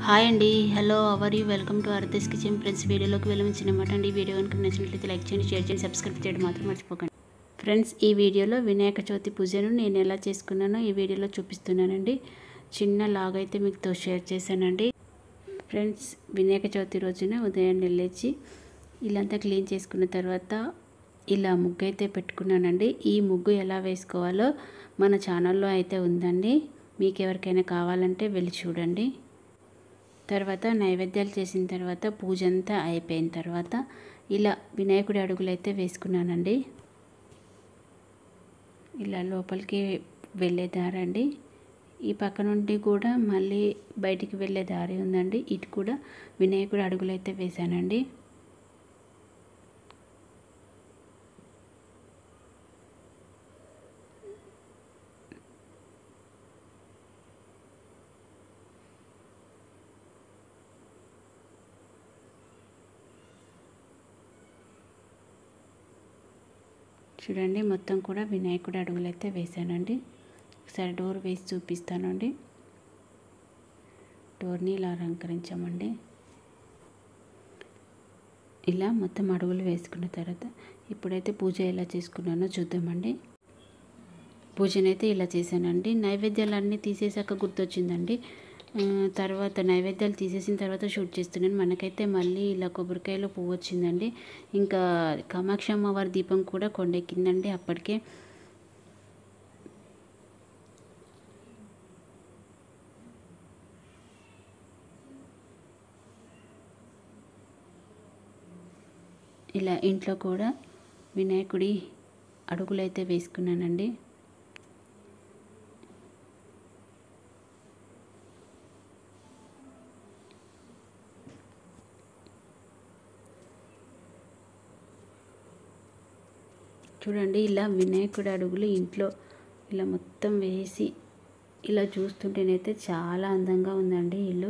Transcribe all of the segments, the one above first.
hi అండి hello how are you welcome to అర్దస్ kitchen friends వీడియోలోకి వెళ్ళమించినమాట అండి ఈ వీడియో కనుక నచ్చినట్లయితే లైక్ చేయండి షేర్ చేయండి సబ్స్క్రైబ్ చేయడం మాత్రం మర్చిపోకండి ఫ్రెండ్స్ ఈ వీడియోలో వినాయక చవితి పూజను నేను ఎలా చేసుకున్నానో ఈ వీడియోలో చూపిస్తున్నానండి చిన్న లాగ్ అయితే మీతో షేర్ చేశానండి ఫ్రెండ్స్ వినాయక చవితి రోజున ఉదయం లేచి ఇల్లంతా క్లీన్ చేసుకున్న తర్వాత ఇలా ముగ్గు అయితే పెట్టుకున్నానండి ఈ ముగ్గు ఎలా వేసుకోవాలో మన ఛానల్లో అయితే ఉందండి మీకు ఎవరికైనా కావాలంటే వెళ్ళి చూడండి తర్వాత నైవేద్యాలు చేసిన తర్వాత పూజ అంతా అయిపోయిన తర్వాత ఇలా వినాయకుడి అడుగులు అయితే వేసుకున్నానండి ఇలా లోపలికి వెళ్ళే దారి అండి ఈ పక్క నుండి కూడా మళ్ళీ బయటికి వెళ్ళే దారి ఉందండి ఇటు కూడా వినాయకుడి అడుగులు అయితే వేశానండి చూడండి మొత్తం కూడా వినాయకుడి అడుగులు అయితే వేసానండి ఒకసారి డోర్ వేసి చూపిస్తానండి డోర్ని ఇలా అలంకరించామండి ఇలా మొత్తం అడుగులు వేసుకున్న తర్వాత ఇప్పుడైతే పూజ ఎలా చేసుకున్నానో చూద్దామండి పూజనైతే ఇలా చేశానండి నైవేద్యాలన్నీ తీసేసాక గుర్తొచ్చిందండి తర్వాత నైవేద్యాలు తీసేసిన తర్వాత షూట్ చేస్తున్నాను మనకైతే మళ్ళీ ఇలా కొబ్బరికాయలో పువ్వు వచ్చిందండి ఇంకా కామాక్షి అమ్మవారి దీపం కూడా కొండెక్కిందండి అప్పటికే ఇలా ఇంట్లో కూడా వినాయకుడి అడుగులైతే వేసుకున్నానండి చూడండి ఇలా వినాయకుడి అడుగులు ఇంట్లో ఇలా మొత్తం వేసి ఇలా చూస్తుంటేనైతే చాలా అందంగా ఉందండి ఇల్లు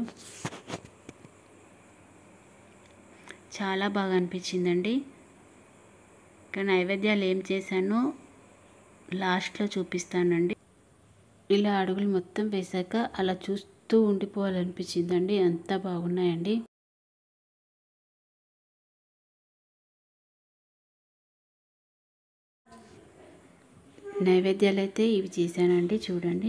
చాలా బాగా అనిపించిందండి ఇంకా నైవేద్యాలు ఏం చేశానో లాస్ట్లో చూపిస్తానండి ఇలా అడుగులు మొత్తం వేశాక అలా చూస్తూ ఉండిపోవాలనిపించిందండి అంత బాగున్నాయండి నైవేద్యాలు అయితే ఇవి చేశానండి చూడండి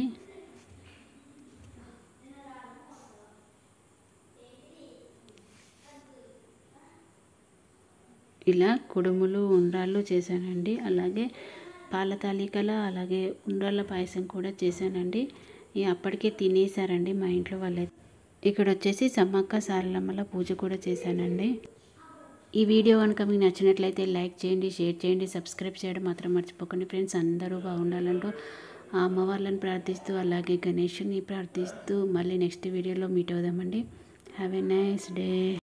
ఇలా కుడుములు ఉండ్రాళ్ళు చేశానండి అలాగే పాల తాలికల అలాగే ఉండ్రాళ్ళ పాయసం కూడా చేశానండి అప్పటికే తినేసారండి మా ఇంట్లో వాళ్ళైతే ఇక్కడ వచ్చేసి సమ్మక్క సారలమ్మల పూజ కూడా చేశానండి ఈ వీడియో కనుక మీకు నచ్చినట్లయితే లైక్ చేయండి షేర్ చేయండి సబ్స్క్రైబ్ చేయడం మాత్రం మర్చిపోకండి ఫ్రెండ్స్ అందరూ బాగుండాలంటూ ఆ అమ్మవార్లను ప్రార్థిస్తూ అలాగే గణేషుని ప్రార్థిస్తూ మళ్ళీ నెక్స్ట్ వీడియోలో మీట్ అవుదామండి హ్యావ్ ఎ నైస్ డే